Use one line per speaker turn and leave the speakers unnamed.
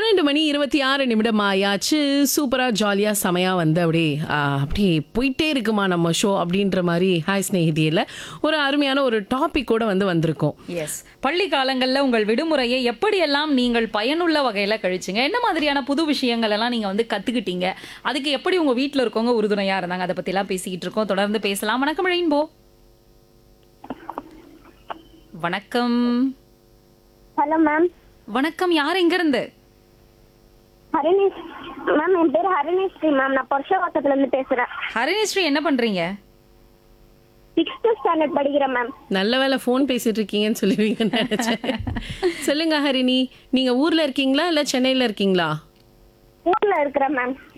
பன்னெண்டு மணி இருபத்தி ஆறு நிமிடம் ஆயாச்சு சூப்பரா ஜாலியா செமையா வந்து அப்படியே ஆ, அப்படியே போயிட்டே இருக்குமா நம்ம ஷோ அப்படின்ற மாதிரி ஹாய் ஸ்நேகிதியில ஒரு அருமையான ஒரு டாபிக் கூட வந்து வந்திருக்கோம்
எஸ் பள்ளி காலங்கள்ல உங்கள் விடுமுறையை எப்படியெல்லாம் நீங்கள் பயனுள்ள வகையில கழிச்சீங்க என்ன மாதிரியான புது விஷயங்கள் எல்லாம் நீங்க வந்து கத்துக்கிட்டீங்க அதுக்கு எப்படி உங்க வீட்ல இருக்கவங்க உறுதுணையா இருந்தாங்க அதை பத்தி எல்லாம் பேசிக்கிட்டு இருக்கோம் தொடர்ந்து பேசலாம் வணக்கம் ரெயின்போ வணக்கம்
ஹலோ மேம்
வணக்கம் யார் எங்க இருந்து
ஹரிணேஷ் மேம் என் பேர் ஹரிணேஸ்ரீ மேம் நான் பர்ஷவாக்கத்துல இருந்து பேசுறேன்
ஹரிணிஸ்ரீ என்ன பண்றீங்க
சிக்ஸ்த் ஸ்டாண்டர்ட் படிக்கிறேன் மேம்
நல்ல வேளை ஃபோன் பேசிட்டு இருக்கீங்கன்னு சொல்லுவீங்கன்னு நினைச்சேன் சொல்லுங்க ஹரிணி நீங்க ஊர்ல இருக்கீங்களா இல்ல சென்னையில இருக்கீங்களா
ஊர்ல இருக்கிறேன் மேம்